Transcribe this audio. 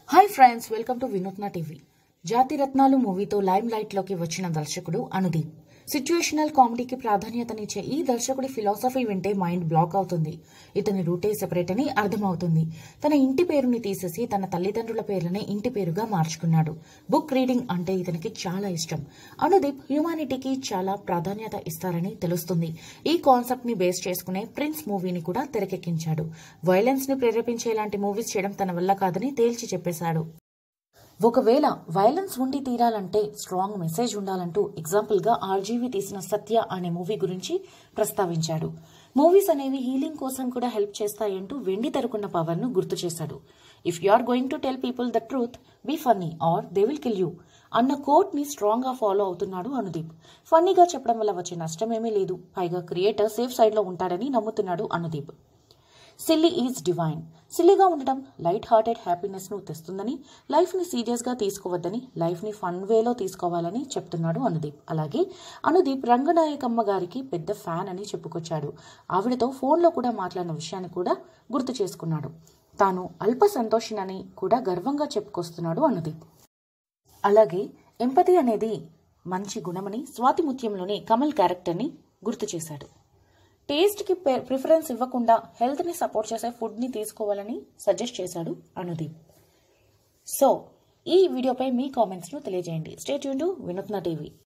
hi friends welcome to Vinootna TV Jathi Ratnalu మూవీతో lime light లోకి వచ్చిన దర్శకుడు అనుదీప్ సిచ్యుయేషనల్ కామెడీకి ప్రాధాన్యతనిచ్చే ఈ దర్శకుడి ఫిలాసఫీ వింటే మైండ్ బ్లాక్ అవుతుంది ఇతని రూటే సెపరేట్ అని అర్థమవుతుంది తన ఇంటి పేరుని తీసేసి తన తల్లిదండ్రుల పేర్లని ఇంటి పేరుగా మార్చుకున్నాడు బుక్ రీడింగ్ అంటే ఇతనికి చాలా ఇష్టం అనుదీప్ హ్యూమానిటీకి చాలా ప్రాధాన్యత ఇస్తారని తెలుస్తుంది ఈ కాన్సెప్ట్ ని బేస్ చేసుకునే ప్రిన్స్ మూవీని కూడా తెరకెక్కించాడు వైలెన్స్ ని ప్రేరేపించేలాంటి మూవీస్ చేయడం తన వల్ల కాదని తేల్చి చెప్పేశాడు ఒకవేళ వైలెన్స్ ఉండి తీరాలంటే స్ట్రాంగ్ మెసేజ్ ఉండాలంటూ ఎగ్జాంపుల్ గా ఆర్జీవి తీసిన సత్య అనే మూవీ గురించి ప్రస్తావించాడు మూవీస్ అనేవి హీలింగ్ కోసం కూడా హెల్ప్ చేస్తాయంటూ వెండి తెరుకున్న పవర్ ను గుర్తు చేశాడు if you are going to tell people the truth be funny or they will kill you అన్న కోట్ ని స్ట్రాంగ్ గా ఫాలో అవుతున్నాడు అనుదీప్ ఫన్నీగా చెప్పడం వల్ల వచ్చే నష్టమేమీ లేదు పైగా క్రియేటర్ సేఫ్ సైడ్ లో ఉంటాడని నమ్ముతున్నాడు అనుదీప్ సిల్లీ ఈజ్ డివైన్ సిల్లీగా ఉండడం లైట్ హార్టెడ్ హ్యాపీనెస్ ను తెస్తుందని లైఫ్ ని సీరియస్ గా తీసుకోవద్దని లైఫ్ ని ఫన్ వేలో తీసుకోవాలని చెప్తున్నాడు అనుదీప్ అలాగే అనుదీప్ రంగనాయకమ్మ గారికి పెద్ద ఫ్యాన్ అని చెప్పుకొచ్చాడు ఆవిడతో ఫోన్లో కూడా మాట్లాడిన విషయాన్ని కూడా గుర్తు చేసుకున్నాడు తాను అల్ప సంతోషినని కూడా గర్వంగా చెప్పుకొస్తున్నాడు అనుదీప్ అలాగే ఎంపతి అనేది మంచి గుణమని స్వాతి ముత్యంలోని కమల్ క్యారెక్టర్ని గుర్తు చేశాడు టేస్ట్కి ప్రిఫరెన్స్ ఇవ్వకుండా హెల్త్ని సపోర్ట్ చేసే ఫుడ్ని తీసుకోవాలని సజెస్ట్ చేశాడు అనుదీప్ సో ఈ వీడియోపై మీ కామెంట్స్ను తెలియజేయండి స్టేట్ యూన్ టు వినూత్న టీవీ